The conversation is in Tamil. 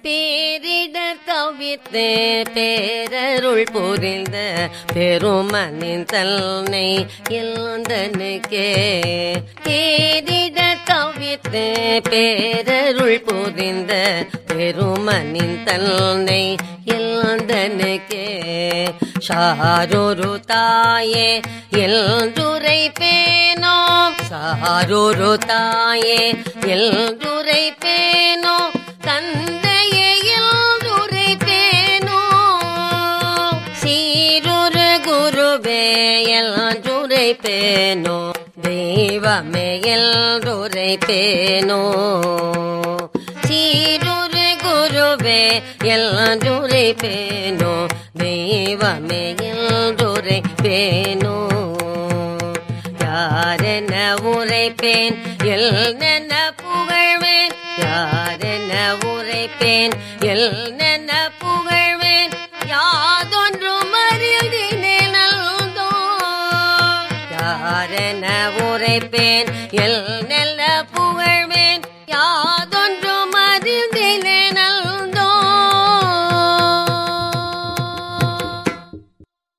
பேரிட தவிர்த்து பேரருள் புரிந்த பெருமனின் தன்னை எழுந்தனுக்கே பேரிட தவிர்த்து பேரருள் புரிந்த பெருமனின் தன்னை எழுந்தனுக்கே ஷாரொரு தாயே எழுந்துரை பேனோம் சாரொரு தாயே எழுந்துரை பேனோம் தந்தையே எழுந்துரை பேனோ சீருரு குருவே எழுந்துரை பேனோ தெய்வமே எழுந்துரை பேனோ சீருரு குருவே எழுந்துரை பேனோ தெய்வமே எழுந்துரை பேனோ யாரென உரைப்பேன் எல்னென புகழ்வேன் யாரென உரைப்பேன் எல்னென புகழ்வேன் யாதொன்றும் அறிந்தினேனல்தோ யாரென உரைப்பேன் எல்னென புகழ்வேன் யார்